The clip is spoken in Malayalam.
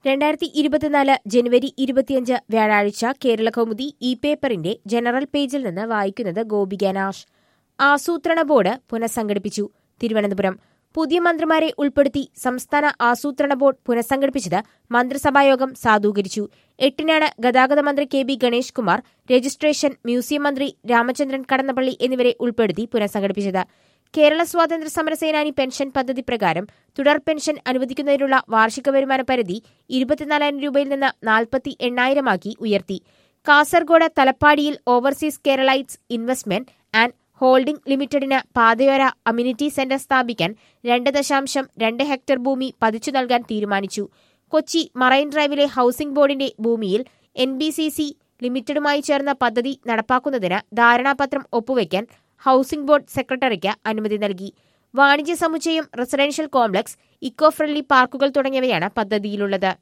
രണ്ടായിരത്തി ഇരുപത്തിനാല് ജനുവരി ഇരുപത്തിയഞ്ച് വ്യാഴാഴ്ച കേരള കൗമുദി ഇ പേപ്പറിന്റെ ജനറൽ പേജിൽ നിന്ന് വായിക്കുന്നത് ഗോപിക നാഷ് ആസൂത്രണ ബോർഡ് പുനഃസംഘടിപ്പിച്ചു തിരുവനന്തപുരം പുതിയ മന്ത്രിമാരെ ഉൾപ്പെടുത്തി സംസ്ഥാന ആസൂത്രണ ബോർഡ് പുനഃസംഘടിപ്പിച്ചത് മന്ത്രിസഭായോഗം സാധൂകരിച്ചു എട്ടിനാണ് ഗതാഗത മന്ത്രി K B Ganesh Kumar registration museum മന്ത്രി രാമചന്ദ്രൻ കടന്നപ്പള്ളി എന്നിവരെ ഉൾപ്പെടുത്തി പുനഃസംഘടിപ്പിച്ചത് കേരള സ്വാതന്ത്ര്യ സമര സേനാനി പെൻഷൻ പദ്ധതി പ്രകാരം തുടർ പെൻഷൻ അനുവദിക്കുന്നതിനുള്ള വാർഷിക വരുമാന പരിധി ഇരുപത്തിനാലായിരം രൂപയിൽ നിന്ന് നാൽപ്പത്തി എണ്ണായിരമാക്കി ഉയർത്തി കാസർഗോഡ് തലപ്പാടിയിൽ overseas Keralites investment and holding ലിമിറ്റഡിന് പാതയോര അമ്യൂണിറ്റി സെന്റർ സ്ഥാപിക്കാൻ രണ്ട് ദശാംശം രണ്ട് ഹെക്ടർ ഭൂമി പതിച്ചു നൽകാൻ തീരുമാനിച്ചു കൊച്ചി മറൈൻ ഡ്രൈവിലെ ഹൌസിംഗ് ബോർഡിന്റെ ഭൂമിയിൽ എൻ ബി സി സി ലിമിറ്റഡുമായി ചേർന്ന പദ്ധതി നടപ്പാക്കുന്നതിന് ധാരണാപത്രം ഒപ്പുവയ്ക്കാൻ ഹൌസിംഗ് ബോർഡ് സെക്രട്ടറിക്ക് അനുമതി നൽകി വാണിജ്യ സമുച്ചയം റെസിഡൻഷ്യൽ കോംപ്ലക്സ് ഇക്കോ ഫ്രണ്ട്ലി പാർക്കുകൾ തുടങ്ങിയവയാണ് പദ്ധതിയിലുള്ളത്